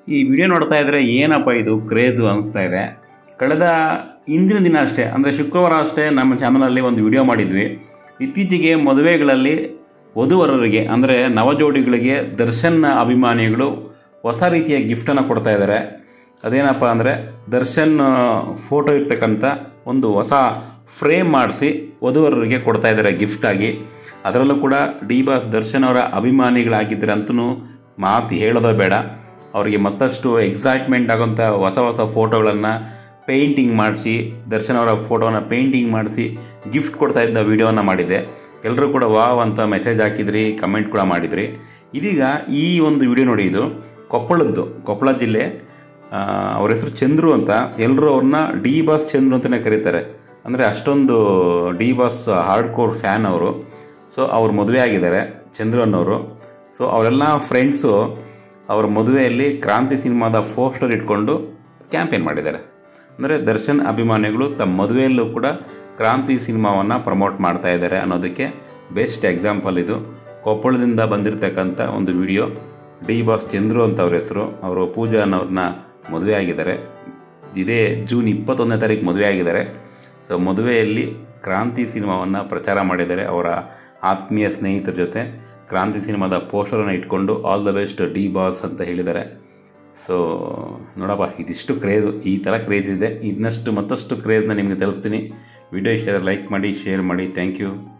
ಈ ವಿಡಿಯೋ ನೋಡ್ತಾ ಇದ್ದರೆ ಏನಪ್ಪ ಇದು ಕ್ರೇಜು ಅನಿಸ್ತಾ ಇದೆ ಕಳೆದ ಇಂದಿನ ದಿನ ಅಷ್ಟೇ ಅಂದರೆ ಶುಕ್ರವಾರ ಅಷ್ಟೇ ನಮ್ಮ ಚಾನಲಲ್ಲಿ ಒಂದು ವಿಡಿಯೋ ಮಾಡಿದ್ವಿ ಇತ್ತೀಚೆಗೆ ಮದುವೆಗಳಲ್ಲಿ ವಧುವರರಿಗೆ ಅಂದರೆ ನವಜೋಡಿಗಳಿಗೆ ದರ್ಶನ್ ಅಭಿಮಾನಿಗಳು ಹೊಸ ರೀತಿಯ ಗಿಫ್ಟನ್ನು ಕೊಡ್ತಾ ಇದ್ದಾರೆ ಅದೇನಪ್ಪ ಅಂದರೆ ದರ್ಶನ್ ಫೋಟೋ ಇರ್ತಕ್ಕಂಥ ಒಂದು ಹೊಸ ಫ್ರೇಮ್ ಮಾಡಿಸಿ ವಧುವರರಿಗೆ ಕೊಡ್ತಾ ಇದ್ದಾರೆ ಗಿಫ್ಟಾಗಿ ಅದರಲ್ಲೂ ಕೂಡ ಡಿ ಬಾಸ್ ದರ್ಶನ್ ಅವರ ಅಭಿಮಾನಿಗಳಾಗಿದ್ದರೆ ಅಂತೂ ಮಾತು ಹೇಳೋದೇ ಬೇಡ ಅವರಿಗೆ ಮತ್ತಷ್ಟು ಎಕ್ಸೈಟ್ಮೆಂಟ್ ಆಗೋಂಥ ಹೊಸ ಹೊಸ ಫೋಟೋಗಳನ್ನು ಪೇಂಟಿಂಗ್ ಮಾಡಿಸಿ ದರ್ಶನ್ ಅವರ ಫೋಟೋನ ಪೇಂಟಿಂಗ್ ಮಾಡಿಸಿ ಗಿಫ್ಟ್ ಕೊಡ್ತಾ ಇದ್ದ ವಿಡಿಯೋನ ಮಾಡಿದ್ದೆ ಎಲ್ಲರೂ ಕೂಡ ವಾವ್ ಅಂತ ಮೆಸೇಜ್ ಹಾಕಿದ್ರಿ ಕಮೆಂಟ್ ಕೂಡ ಮಾಡಿದ್ರಿ ಇದೀಗ ಈ ಒಂದು ವಿಡಿಯೋ ನೋಡಿ ಇದು ಕೊಪ್ಪಳದ್ದು ಕೊಪ್ಪಳ ಜಿಲ್ಲೆ ಆ, ಅವ್ರ ಹೆಸರು ಚಂದ್ರು ಅಂತ ಎಲ್ಲರೂ ಅವ್ರನ್ನ ಡಿ ಬಾಸ್ ಚಂದ್ರು ಅಂತಲೇ ಕರೀತಾರೆ ಅಂದರೆ ಅಷ್ಟೊಂದು D Boss hardcore fan ಅವರು ಸೊ ಅವ್ರು ಮದುವೆ ಆಗಿದ್ದಾರೆ ಚಂದ್ರು ಅನ್ನೋರು ಸೊ ಅವರೆಲ್ಲ ಫ್ರೆಂಡ್ಸು ಅವ್ರ ಮದುವೆಯಲ್ಲಿ ಕ್ರಾಂತಿ ಸಿನಿಮಾದ ಪೋಸ್ಟರ್ ಇಟ್ಕೊಂಡು ಕ್ಯಾಂಪೇನ್ ಮಾಡಿದ್ದಾರೆ ಅಂದರೆ ದರ್ಶನ್ ಅಭಿಮಾನಿಗಳು ತಮ್ಮ ಮದುವೆಯಲ್ಲೂ ಕೂಡ ಕ್ರಾಂತಿ ಸಿನಿಮಾವನ್ನು ಪ್ರಮೋಟ್ ಮಾಡ್ತಾ ಇದ್ದಾರೆ ಅನ್ನೋದಕ್ಕೆ ಬೆಸ್ಟ್ ಎಕ್ಸಾಂಪಲ್ ಇದು ಕೊಪ್ಪಳದಿಂದ ಬಂದಿರತಕ್ಕಂಥ ಒಂದು ವಿಡಿಯೋ ಡಿ ಬಾಸ್ ಚಂದ್ರು ಅಂತ ಅವ್ರ ಹೆಸರು ಅವರು ಪೂಜಾ ಅನ್ನೋರನ್ನ ಮದುವೆ ಆಗಿದ್ದಾರೆ ಇದೇ ಜೂನ್ ಇಪ್ಪತ್ತೊಂದನೇ ತಾರೀಕು ಮದುವೆ ಆಗಿದ್ದಾರೆ ಸೊ ಮದುವೆಯಲ್ಲಿ ಕ್ರಾಂತಿ ಸಿನಿಮಾವನ್ನು ಪ್ರಚಾರ ಮಾಡಿದ್ದಾರೆ ಅವರ ಆತ್ಮೀಯ ಸ್ನೇಹಿತರ ಜೊತೆ ಕ್ರಾಂತಿ ಸಿನಿಮಾದ ಪೋಸ್ಟರನ್ನು ಇಟ್ಕೊಂಡು all the best D Boss ಅಂತ ಹೇಳಿದ್ದಾರೆ ಸೊ ನೋಡಪ್ಪ ಇದಿಷ್ಟು ಕ್ರೇಜು ಈ ಥರ ಕ್ರೇಜ್ ಇದೆ ಇನ್ನಷ್ಟು ಮತ್ತಷ್ಟು ಕ್ರೇಜ್ನ ನಿಮಗೆ ತಲುಪಿಸ್ತೀನಿ ವಿಡಿಯೋ ಇಷ್ಟ ಲೈಕ್ ಮಾಡಿ ಶೇರ್ ಮಾಡಿ ಥ್ಯಾಂಕ್ ಯು